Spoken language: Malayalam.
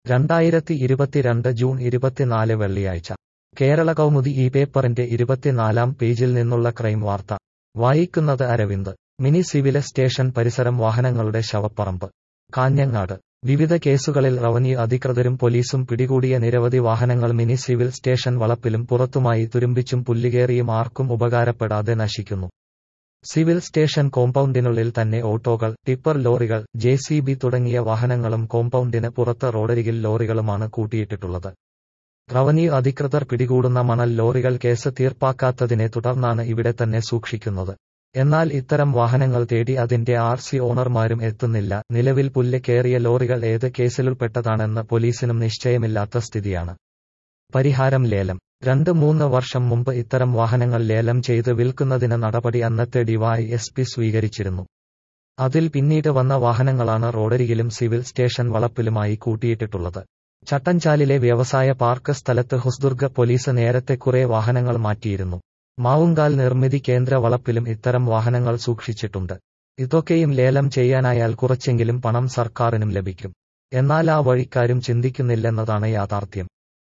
രണ്ടായിരത്തി ഇരുപത്തിരണ്ട് ജൂൺ ഇരുപത്തിനാല് വെള്ളിയാഴ്ച കേരള കൗമുദി ഈ പേപ്പറിന്റെ ഇരുപത്തിനാലാം പേജിൽ നിന്നുള്ള ക്രൈം വാർത്ത വായിക്കുന്നത് അരവിന്ദ് മിനി സിവില് സ്റ്റേഷൻ പരിസരം വാഹനങ്ങളുടെ ശവപ്പറമ്പ് കാഞ്ഞങ്ങാട് വിവിധ കേസുകളിൽ റവന്യൂ അധികൃതരും പോലീസും പിടികൂടിയ നിരവധി വാഹനങ്ങൾ മിനി സിവിൽ സ്റ്റേഷൻ വളപ്പിലും പുറത്തുമായി തുരുമ്പിച്ചും പുല്ലുകേറിയും ആർക്കും ഉപകാരപ്പെടാതെ നശിക്കുന്നു സിവിൽ സ്റ്റേഷൻ കോമ്പൗണ്ടിനുള്ളിൽ തന്നെ ഓട്ടോകൾ ടിപ്പർ ലോറികൾ ജെ സി ബി തുടങ്ങിയ വാഹനങ്ങളും കോമ്പൗണ്ടിന് പുറത്ത് റോഡരികിൽ ലോറികളുമാണ് കൂട്ടിയിട്ടിട്ടുള്ളത് റവന്യൂ അധികൃതർ പിടികൂടുന്ന മണൽ ലോറികൾ കേസ് തീർപ്പാക്കാത്തതിനെ തുടർന്നാണ് ഇവിടെ തന്നെ സൂക്ഷിക്കുന്നത് എന്നാൽ ഇത്തരം വാഹനങ്ങൾ തേടി അതിന്റെ ആർ സി ഓണർമാരും എത്തുന്നില്ല നിലവിൽ പുല്ല് കേറിയ ലോറികൾ ഏത് കേസിലുൾപ്പെട്ടതാണെന്ന് പോലീസിനും നിശ്ചയമില്ലാത്ത സ്ഥിതിയാണ് പരിഹാരം ലേലം രണ്ട് മൂന്ന് വർഷം മുമ്പ് ഇത്തരം വാഹനങ്ങൾ ലേലം ചെയ്ത് വിൽക്കുന്നതിന് നടപടി അന്നത്തെ ഡിവൈ എസ് പി സ്വീകരിച്ചിരുന്നു അതിൽ പിന്നീട് വന്ന വാഹനങ്ങളാണ് റോഡരികിലും സിവിൽ സ്റ്റേഷൻ വളപ്പിലുമായി കൂട്ടിയിട്ടിട്ടുള്ളത് ചട്ടഞ്ചാലിലെ വ്യവസായ പാർക്ക് സ്ഥലത്ത് ഹുസ്ദുർഗ പോലീസ് നേരത്തെ കുറെ വാഹനങ്ങൾ മാറ്റിയിരുന്നു മാവുങ്കാൽ നിർമ്മിതി കേന്ദ്ര വളപ്പിലും ഇത്തരം വാഹനങ്ങൾ സൂക്ഷിച്ചിട്ടുണ്ട് ഇതൊക്കെയും ലേലം ചെയ്യാനായാൽ കുറച്ചെങ്കിലും പണം സർക്കാരിനും ലഭിക്കും എന്നാൽ ആ വഴിക്കാരും ചിന്തിക്കുന്നില്ലെന്നതാണ് യാഥാർത്ഥ്യം